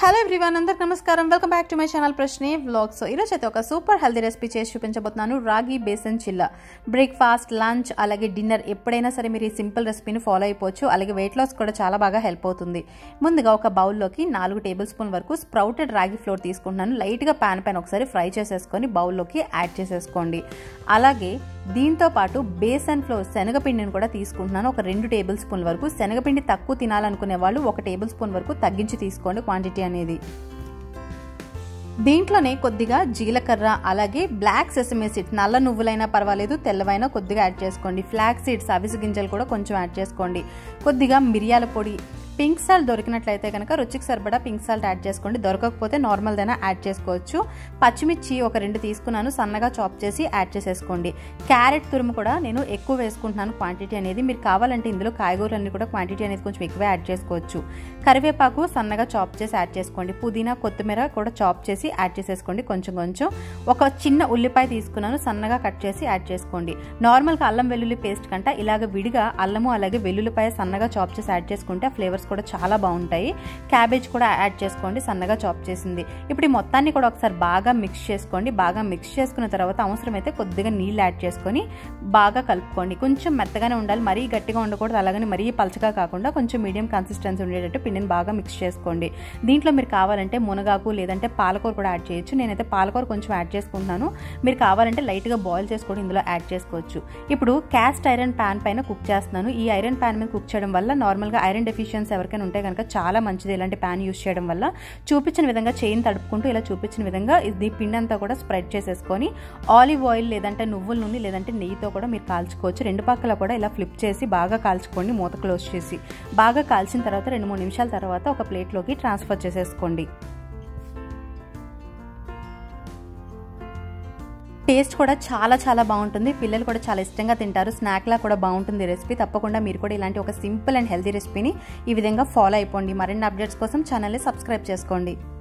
hello everyone అందరికి నమస్కారం welcome back to my channel ప్రశ్నే వ్లాగ్ సో ఈరోజు అయితే ఒక సూపర్ హెల్తీ రెసిపీ చేసి చూపించబోతున్నాను రాగి బేసన్ చిల్ల బ్రేక్ఫాస్ట్ లంచ్ అలాగే డిన్నర్ ఎప్పుడైనా సరే మీరు ఈ సింపుల్ రెసిపీని ఫాలో అయిపోవచ్చు అలాగే వెయిట్ లాస్ కూడా చాలా బాగా హెల్ప్ అవుతుంది ముందుగా ఒక బౌల్లోకి నాలుగు టేబుల్ స్పూన్ వరకు స్ప్రౌటెడ్ రాగి ఫ్లోర్ తీసుకుంటున్నాను లైట్గా ప్యాన్ పైన ఒకసారి ఫ్రై చేసేసుకొని బౌల్లోకి యాడ్ చేసేసుకోండి అలాగే దీంతో పాటు బేసన్ ఫ్లోర్ శనగపిండిని కూడా తీసుకుంటున్నాను ఒక రెండు టేబుల్ స్పూన్ వరకు శనగపిండి తక్కువ తినాలనుకునే వాళ్ళు ఒక టేబుల్ స్పూన్ వరకు తగ్గించి తీసుకోండి క్వాంటిటీ అనేది దీంట్లోనే కొద్దిగా జీలకర్ర అలాగే బ్లాక్ సెసమే సీడ్స్ నల్ల నువ్వులైనా పర్వాలేదు తెల్లవైనా కొద్దిగా యాడ్ చేసుకోండి ఫ్లాక్ సీడ్స్ అవిసి గింజలు కూడా కొంచెం యాడ్ చేసుకోండి కొద్దిగా మిరియాల పొడి పింక్ సాల్ట్ దొరికినట్లయితే కనుక రుచికి సరిపడా పింక్ సాల్ట్ యాడ్ చేసుకోండి దొరకకపోతే నార్మల్ దైనా యాడ్ చేసుకోవచ్చు పచ్చిమిర్చి ఒక రెండు తీసుకున్నాను సన్నగా చాప్ చేసి యాడ్ చేసేసుకోండి క్యారెట్ తురుము కూడా నేను ఎక్కువ వేసుకుంటున్నాను క్వాంటిటీ అనేది మీరు కావాలంటే ఇందులో కాయగూరలన్నీ కూడా క్వాంటిటీ అనేది కొంచెం ఎక్కువ యాడ్ చేసుకోవచ్చు కరివేపాకు సన్నగా చాప్ చేసి యాడ్ చేసుకోండి పుదీనా కొత్తిమీర కూడా చాప్ చేసి యాడ్ చేసేసుకోండి కొంచెం కొంచెం ఒక చిన్న ఉల్లిపాయ తీసుకున్నాను సన్నగా కట్ చేసి యాడ్ చేసుకోండి నార్మల్గా అల్లం వెల్లుల్లి పేస్ట్ కంటే ఇలాగ విడిగా అల్లము అలాగే వెల్లుల్లిపాయ సన్నగా చాప్ చేసి యాడ్ చేసుకుంటే ఆ ఫ్లేవర్స్ కూడా చాలా బాగుంటాయి క్యాబేజ్ కూడా యాడ్ చేసుకోండి సన్నగా చాప్ చేసింది ఇప్పుడు ఈ మొత్తాన్ని కూడా ఒకసారి బాగా మిక్స్ చేసుకోండి బాగా మిక్స్ చేసుకున్న తర్వాత అవసరమైతే కొద్దిగా నీళ్ళు యాడ్ చేసుకొని బాగా కలుపుకోండి కొంచెం మెత్తగానే ఉండాలి మరీ గట్టిగా ఉండకూడదు అలాగని మరీ పలచగా కాకుండా కొంచెం మీడియం కన్సిస్టెన్సీ ఉండేటట్టు పిండిని బాగా మిక్స్ చేసుకోండి దీంట్లో మీరు కావాలంటే మునగాకు లేదంటే పాలకూర కూడా యాడ్ చేయొచ్చు నేనైతే పాలకూర కొంచెం యాడ్ చేసుకుంటున్నాను మీరు కావాలంటే లైట్గా బాయిల్ చేసుకొని ఇందులో యాడ్ చేసుకోవచ్చు ఇప్పుడు క్యాస్ట్ ఐరన్ ప్యాన్ పైన కుక్ చేస్తున్నాను ఈ ఐరన్ ప్యాన్ మీద కుక్ చేయడం వల్ల నార్మల్గా ఐరన్ డెఫిషియన్సీ ఎవరికైనా ఉంటే కనుక చాలా మంచిది ఇలాంటి ప్యాన్ యూస్ చేయడం వల్ల చూపించిన విధంగా చేయిని తడుపుకుంటూ ఇలా చూపించిన విధంగా ఇది పిండి అంతా కూడా స్ప్రెడ్ చేసేసుకొని ఆలివ్ ఆయిల్ లేదంటే నువ్వుల నూనె లేదంటే నెయ్యితో కూడా మీరు కాల్చుకోవచ్చు రెండు పక్కల కూడా ఇలా ఫ్లిప్ చేసి బాగా కాల్చుకోండి మూత క్లోజ్ చేసి బాగా కాల్చిన తర్వాత రెండు మూడు నిమిషాల తర్వాత ఒక ప్లేట్లోకి ట్రాన్స్ఫర్ చేసేసుకోండి టేస్ట్ కూడా చాలా చాలా బాగుంటుంది పిల్లలు కూడా చాలా ఇష్టంగా తింటారు స్నాక్లా కూడా బాగుంటుంది రెసిపీ తప్పకుండా మీరు కూడా ఇలాంటి ఒక సింపుల్ అండ్ హెల్తీ రెసిపీని ఈ విధంగా ఫాలో అయిపోండి మరిన్ని అప్డేట్స్ కోసం ఛానల్ని సబ్స్క్రైబ్ చేసుకోండి